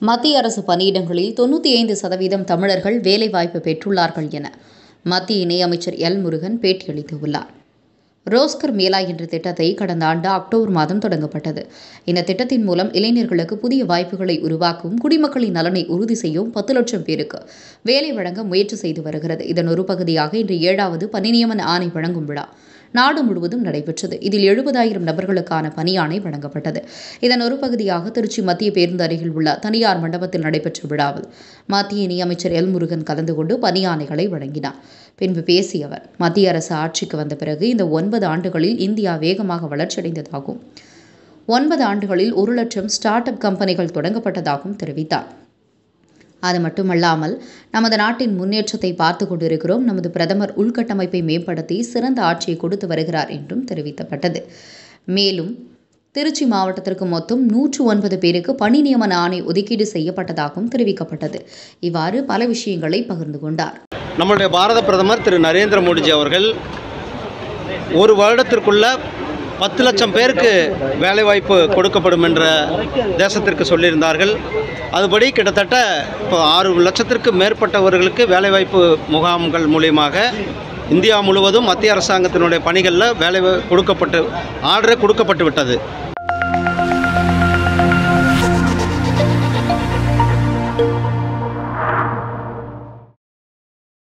மத்திய அரசு பணியிடங்களில் தொண்ணூற்றி ஐந்து சதவீதம் தமிழர்கள் வேலைவாய்ப்பு பெற்றுள்ளார்கள் என மத்திய இணையமைச்சர் எல் முருகன் பேட்டியளித்துள்ளார் ரோஸ்கர் மேளா என்ற திட்டத்தை கடந்த ஆண்டு அக்டோபர் மாதம் தொடங்கப்பட்டது இந்த திட்டத்தின் மூலம் இளைஞர்களுக்கு புதிய வாய்ப்புகளை உருவாக்கவும் குடிமக்களின் நலனை உறுதி செய்யவும் பத்து லட்சம் பேருக்கு வேலை வழங்க முயற்சி செய்து வருகிறது இதன் ஒரு பகுதியாக இன்று ஏழாவது பணி நியமன ஆணை வழங்கும் விழா நாடு முழுவதும் நடைபெற்றது இதில் எழுபதாயிரம் நபர்களுக்கான பணியாணை வழங்கப்பட்டது இதன் ஒரு பகுதியாக திருச்சி மத்திய பேருந்து அருகில் உள்ள தனியார் மண்டபத்தில் நடைபெற்ற விழாவில் மத்திய இணையமைச்சர் எல் முருகன் கலந்து கொண்டு பணியாணைகளை வழங்கினார் பின்பு பேசிய அவர் மத்திய அரசு ஆட்சிக்கு வந்த பிறகு இந்த ஒன்பது ஆண்டுகளில் இந்தியா வேகமாக வளர்ச்சியடைந்ததாகவும் ஒன்பது ஆண்டுகளில் ஒரு லட்சம் ஸ்டார்ட் அப் கம்பெனிகள் தொடங்கப்பட்டதாகவும் தெரிவித்தார் அது மட்டுமல்லாமல் நமது நாட்டின் முன்னேற்றத்தை பார்த்து கொண்டிருக்கிறோம் நமது பிரதமர் உள்கட்டமைப்பை மேம்படுத்தி சிறந்த ஆட்சியை கொடுத்து வருகிறார் என்றும் தெரிவிக்கப்பட்டது மேலும் திருச்சி மாவட்டத்திற்கு மொத்தம் நூற்று ஒன்பது பேருக்கு பணி நியமன ஆணை ஒதுக்கீடு செய்யப்பட்டதாகவும் தெரிவிக்கப்பட்டது இவ்வாறு பல விஷயங்களை பகிர்ந்து கொண்டார் நம்மளுடைய பாரத பிரதமர் திரு நரேந்திர மோடிஜி அவர்கள் ஒரு வருடத்திற்குள்ள பத்து லட்சம் பேருக்கு வேலைவாய்ப்பு கொடுக்கப்படும் என்ற தேசத்திற்கு சொல்லியிருந்தார்கள் அதுபடி கிட்டத்தட்ட இப்போ ஆறு லட்சத்திற்கு மேற்பட்டவர்களுக்கு வேலைவாய்ப்பு முகாம்கள் மூலியமாக இந்தியா முழுவதும் மத்திய அரசாங்கத்தினுடைய பணிகளில் வேலை கொடுக்கப்பட்டு ஆர்டரே கொடுக்கப்பட்டு விட்டது